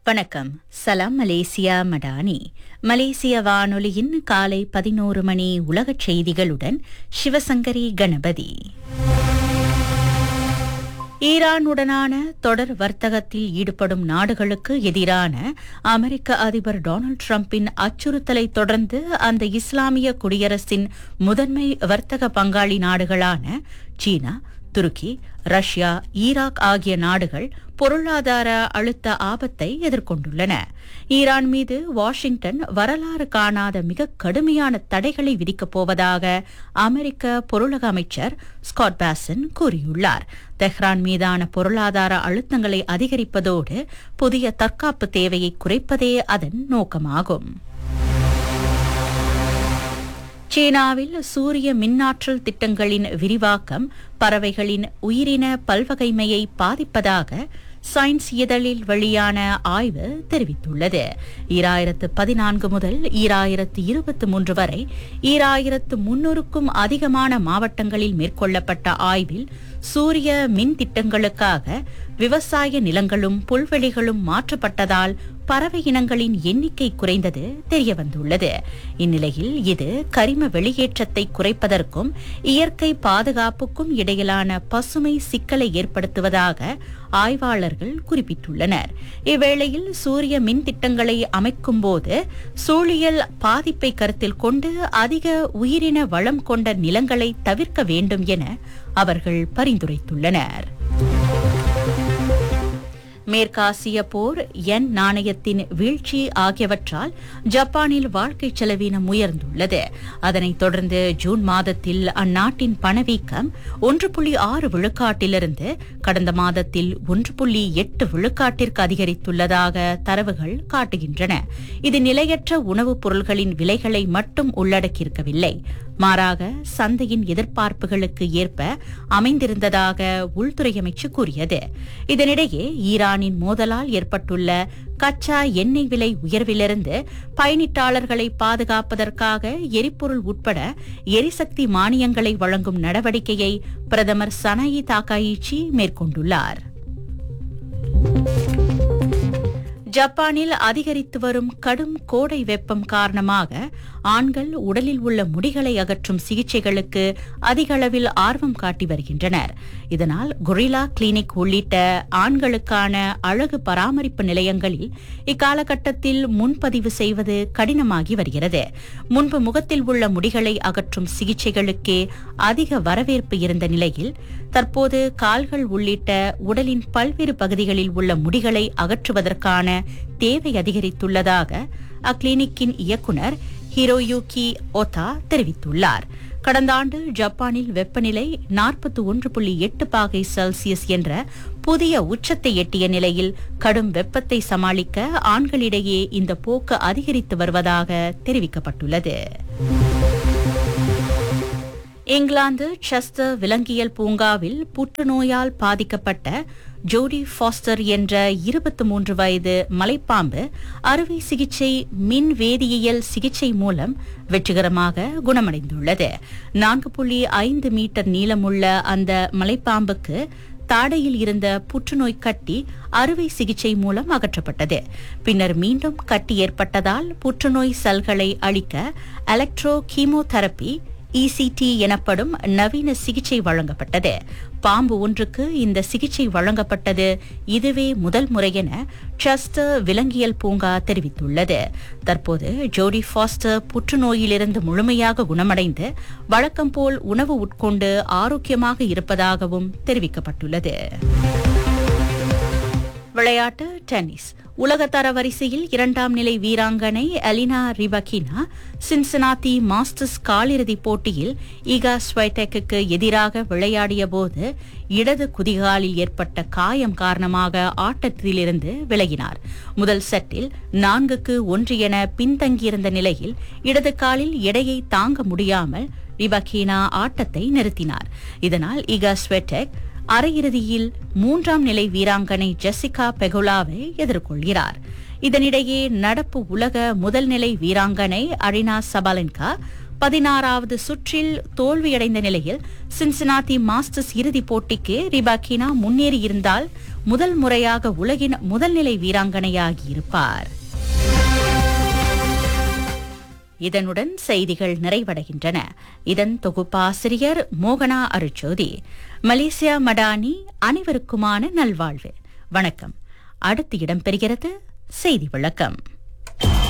வணக்கம் சலாம் மலேசியா மடானி மலேசிய வானொலியின் காலை பதினோரு மணி உலகச் செய்திகளுடன் சிவசங்கரி கணபதி ஈரானுடனான தொடர் வர்த்தகத்தில் ஈடுபடும் நாடுகளுக்கு எதிரான அமெரிக்க அதிபர் டொனால்டு டிரம்பின் அச்சுறுத்தலை தொடர்ந்து அந்த இஸ்லாமிய குடியரசின் முதன்மை வர்த்தக பங்காளி நாடுகளான சீனா துருக்கி ரஷ்யா ஈராக் ஆகிய நாடுகள் பொருளாதார அழுத்த ஆபத்தை எதிர்கொண்டுள்ளன ஈரான் மீது வாஷிங்டன் வரலாறு காணாத மிக கடுமையான தடைகளை விதிக்கப் போவதாக அமெரிக்க பொருளக அமைச்சர் ஸ்காட் பாசன் கூறியுள்ளார் தெஹ்ரான் மீதான பொருளாதார அழுத்தங்களை அதிகரிப்பதோடு புதிய தற்காப்பு தேவையை குறைப்பதே அதன் நோக்கமாகும் சீனாவில் சூரிய மின்னாற்றல் திட்டங்களின் விரிவாக்கம் பறவைகளின் உயிரின பல்வகைமையை பாதிப்பதாக சயின்ஸ் இதழில் வெளியான ஆய்வு தெரிவித்துள்ளது ஈராயிரத்து பதினான்கு முதல் ஈராயிரத்து இருபத்தி மூன்று வரை ஈராயிரத்து முன்னூறுக்கும் அதிகமான மாவட்டங்களில் மேற்கொள்ளப்பட்ட ஆய்வில் சூரிய மின் திட்டங்களுக்காக விவசாய நிலங்களும் புல்வெளிகளும் மாற்றப்பட்டதால் பறவை இனங்களின் எண்ணிக்கை குறைந்தது தெரியவந்துள்ளது இந்நிலையில் இது கரிம வெளியேற்றத்தை குறைப்பதற்கும் இயற்கை பாதுகாப்புக்கும் இடையிலான பசுமை சிக்கலை ஏற்படுத்துவதாக ஆய்வாளர்கள் குறிப்பிட்டுள்ளனர் இவ்வேளையில் சூரிய மின் திட்டங்களை அமைக்கும் போது சூழியல் பாதிப்பை கருத்தில் கொண்டு அதிக உயிரின வளம் கொண்ட நிலங்களை தவிர்க்க வேண்டும் என அவர்கள் பரிந்துரைத்துள்ளனர் மேற்காசிய போர் எண் நாணயத்தின் வீழ்ச்சி ஆகியவற்றால் ஜப்பானில் வாழ்க்கை செலவினம் உயர்ந்துள்ளது அதனைத் தொடர்ந்து ஜூன் மாதத்தில் அந்நாட்டின் பணவீக்கம் ஒன்று புள்ளி ஆறு விழுக்காட்டிலிருந்து கடந்த மாதத்தில் ஒன்று புள்ளி எட்டு விழுக்காட்டிற்கு அதிகரித்துள்ளதாக தரவுகள் காட்டுகின்றன இது நிலையற்ற உணவுப் பொருள்களின் விலைகளை மட்டும் உள்ளடக்கியிருக்கவில்லை மாறாக சந்தையின் எதிர்பார்ப்புகளுக்கு ஏற்ப அமைந்திருந்ததாக உள்துறை அமைச்சு கூறியது இதனிடையே ஈரானின் மோதலால் ஏற்பட்டுள்ள கச்சா எண்ணெய் விலை உயர்விலிருந்து பயணிட்டாளர்களை பாதுகாப்பதற்காக எரிபொருள் உட்பட எரிசக்தி மானியங்களை வழங்கும் நடவடிக்கையை பிரதமர் சனாயி தாக்காயிச்சி மேற்கொண்டுள்ளார் ஜப்பானில் அதிகரித்து வரும் கடும் கோடை வெப்பம் காரணமாக ஆண்கள் உடலில் உள்ள முடிகளை அகற்றும் சிகிச்சைகளுக்கு அதிக அளவில் ஆர்வம் காட்டி வருகின்றனர் இதனால் கொரில்லா கிளினிக் உள்ளிட்ட ஆண்களுக்கான அழகு பராமரிப்பு நிலையங்களில் இக்காலகட்டத்தில் முன்பதிவு செய்வது கடினமாகி வருகிறது முன்பு முகத்தில் உள்ள முடிகளை அகற்றும் சிகிச்சைகளுக்கே அதிக வரவேற்பு இருந்த நிலையில் தற்போது கால்கள் உள்ளிட்ட உடலின் பல்வேறு பகுதிகளில் உள்ள முடிகளை அகற்றுவதற்கான தேவை அதிகரித்துள்ளதாக அக்கிளினிக்கின் இயக்குநர் ஹிரோயூகி ஒதா தெரிவித்துள்ளார் கடந்த ஆண்டு ஜப்பானில் வெப்பநிலை நாற்பத்தி ஒன்று புள்ளி எட்டு பாகை செல்சியஸ் என்ற புதிய உச்சத்தை எட்டிய நிலையில் கடும் வெப்பத்தை சமாளிக்க ஆண்களிடையே இந்த போக்கு அதிகரித்து வருவதாக தெரிவிக்கப்பட்டுள்ளது இங்கிலாந்து செஸ்டர் விலங்கியல் பூங்காவில் புற்றுநோயால் பாதிக்கப்பட்ட ஜோடி ஃபாஸ்டர் என்ற இருபத்தி மூன்று வயது மலைப்பாம்பு அறுவை சிகிச்சை மின் வேதியியல் சிகிச்சை மூலம் வெற்றிகரமாக குணமடைந்துள்ளது நான்கு புள்ளி ஐந்து மீட்டர் நீளமுள்ள அந்த மலைப்பாம்புக்கு தாடையில் இருந்த புற்றுநோய் கட்டி அறுவை சிகிச்சை மூலம் அகற்றப்பட்டது பின்னர் மீண்டும் கட்டி ஏற்பட்டதால் புற்றுநோய் செல்களை அழிக்க எலக்ட்ரோ கீமோதெரபி இசிடி எனப்படும் நவீன சிகிச்சை வழங்கப்பட்டது பாம்பு ஒன்றுக்கு இந்த சிகிச்சை வழங்கப்பட்டது இதுவே முதல் முறை என ட்ரஸ்டர் விலங்கியல் பூங்கா தெரிவித்துள்ளது தற்போது ஜோடி ஃபாஸ்டர் புற்றுநோயிலிருந்து முழுமையாக குணமடைந்து வழக்கம் போல் உணவு உட்கொண்டு ஆரோக்கியமாக இருப்பதாகவும் தெரிவிக்கப்பட்டுள்ளது விளையாட்டு டென்னிஸ் உலக தர வரிசையில் இரண்டாம் நிலை வீராங்கனை அலினா ரிபகினா சின்சனாத்தி மாஸ்டர்ஸ் காலிறுதிப் போட்டியில் ஈகா ஸ்வைடெக்கு எதிராக விளையாடிய போது இடது குதிகாலில் ஏற்பட்ட காயம் காரணமாக ஆட்டத்திலிருந்து விலகினார் முதல் செட்டில் நான்குக்கு ஒன்று என பின்தங்கியிருந்த நிலையில் இடது காலில் எடையை தாங்க முடியாமல் ரிபகினா ஆட்டத்தை நிறுத்தினார் இதனால் ஈகா ஸ்வெட்டெக் அரையிறுதியில் மூன்றாம் நிலை வீராங்கனை ஜெசிகா பெகுலாவை எதிர்கொள்கிறார் இதனிடையே நடப்பு உலக முதல் நிலை வீராங்கனை அரினா சபாலன்கா பதினாறாவது சுற்றில் தோல்வியடைந்த நிலையில் சின்சினாத்தி மாஸ்டர்ஸ் இறுதிப் போட்டிக்கு ரிபாக்கினா முன்னேறியிருந்தால் முதல் முறையாக உலகின் முதல்நிலை வீராங்கனையாகியிருப்பார் இதனுடன் செய்திகள் நிறைவடைகின்றன இதன் தொகுப்பாசிரியர் மோகனா அருச்சோதி மலேசியா மடானி அனைவருக்குமான நல்வாழ்வு வணக்கம் அடுத்து இடம்பெறுகிறது செய்தி விளக்கம்